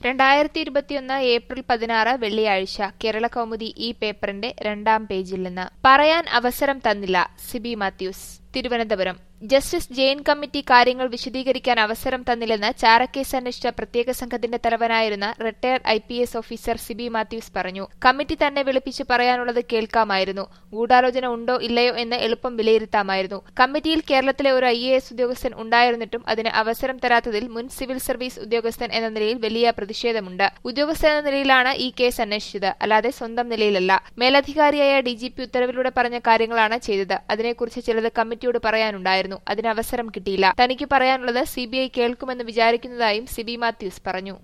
രണ്ടായിരത്തി ഇരുപത്തിയൊന്ന് ഏപ്രിൽ പതിനാറ് വെള്ളിയാഴ്ച കേരള കൗമുദി ഈ പേപ്പറിന്റെ രണ്ടാം പേജിൽ നിന്ന് പറയാൻ അവസരം തന്നില്ല Sibi Mathews Thiruvananthapuram justice Jain committee കാര്യങ്ങൾ വിശദീകരിക്കാൻ അവസരം തന്നില്ലെന്ന് ചാരക്കേസ് അന്വേഷിച്ച പ്രത്യേക സംഘത്തിന്റെ തലവനായിരുന്ന retired I P S officer Sibi Mathews പറഞ്ഞു കമ്മിറ്റി തന്നെ വിളിപ്പിച്ച് പറയാനുള്ളത് കേൾക്കാമായിരുന്നു ഗൂഢാലോചന ഉണ്ടോ ഇല്ലയോ എന്ന് എളുപ്പം വിലയിരുത്താമായിരുന്നു കമ്മിറ്റിയിൽ കേരളത്തിലെ ഒരു ഐ എ എസ് ഉദ്യോഗസ്ഥൻ ഉണ്ടായിരുന്നിട്ടും അതിന് അവസരം തരാത്തതിൽ മുൻ സിവിൽ സർവീസ് ഉദ്യോഗസ്ഥൻ എന്ന നിലയിൽ വലിയ പ്രതിഷേധമുണ്ട് ഉദ്യോഗസ്ഥൻ എന്ന നിലയിലാണ് ഈ കേസ് അന്വേഷിച്ചത് അല്ലാതെ സ്വന്തം നിലയിലല്ല മേലധികാരിയായ ഡി ജി പി ഉത്തരവിലൂടെ പറഞ്ഞ കാര്യങ്ങളാണ് ചെയ്തത് അതിനെക്കുറിച്ച് ചിലത് കമ്മിറ്റിയോട് പറയാനുണ്ടായിരുന്നു അതിന് അവസരം കിട്ടിയില്ല തനിക്ക് പറയാനുള്ളത് സിബിഐ കേൾക്കുമെന്ന് വിചാരിക്കുന്നതായും സിബി മാത്യൂസ് പറഞ്ഞു